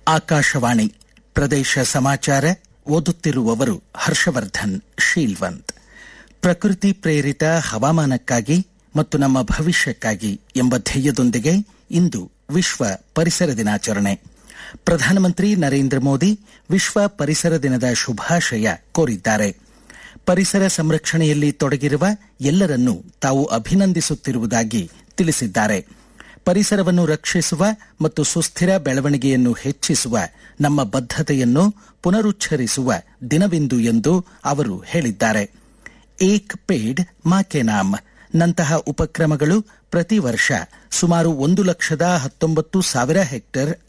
ಆಕಾಶವಾಣಿ ಪ್ರದೇಶ ಸಮಾಚಾರ ಓದುತ್ತಿರುವವರು ಹರ್ಷವರ್ಧನ್ ಶೀಲ್ವಂತ್ ಪ್ರಕೃತಿ ಪ್ರೇರಿತ ಹವಾಮಾನಕ್ಕಾಗಿ ಮತ್ತು ನಮ್ಮ ಭವಿಷ್ಯಕ್ಕಾಗಿ ಎಂಬ ಧ್ಯೇಯದೊಂದಿಗೆ ಇಂದು ವಿಶ್ವ ಪರಿಸರ ದಿನಾಚರಣೆ ಪ್ರಧಾನಮಂತ್ರಿ ನರೇಂದ್ರ ಮೋದಿ ವಿಶ್ವ ಪರಿಸರ ದಿನದ ಶುಭಾಶಯ ಕೋರಿದ್ದಾರೆ ಪರಿಸರ ಸಂರಕ್ಷಣೆಯಲ್ಲಿ ತೊಡಗಿರುವ ಎಲ್ಲರನ್ನೂ ತಾವು ಅಭಿನಂದಿಸುತ್ತಿರುವುದಾಗಿ ತಿಳಿಸಿದ್ದಾರೆ ಪರಿಸರವನ್ನು ರಕ್ಷಿಸುವ ಮತ್ತು ಸುಸ್ಥಿರ ಬೆಳವಣಿಗೆಯನ್ನು ಹೆಚ್ಚಿಸುವ ನಮ್ಮ ಬದ್ಧತೆಯನ್ನು ಪುನರುಚ್ಚರಿಸುವ ದಿನವಿಂದು ಎಂದು ಅವರು ಹೇಳಿದ್ದಾರೆ ಏಕ್ ಪೇಡ್ ಮಾ ಕೆ ನಾಮ್ ನಂತಹ ಉಪಕ್ರಮಗಳು ಪ್ರತಿ ವರ್ಷ ಸುಮಾರು ಒಂದು ಲಕ್ಷದ ಹತ್ತೊಂಬತ್ತು ಸಾವಿರ ಹೆಕ್ಟೇರ್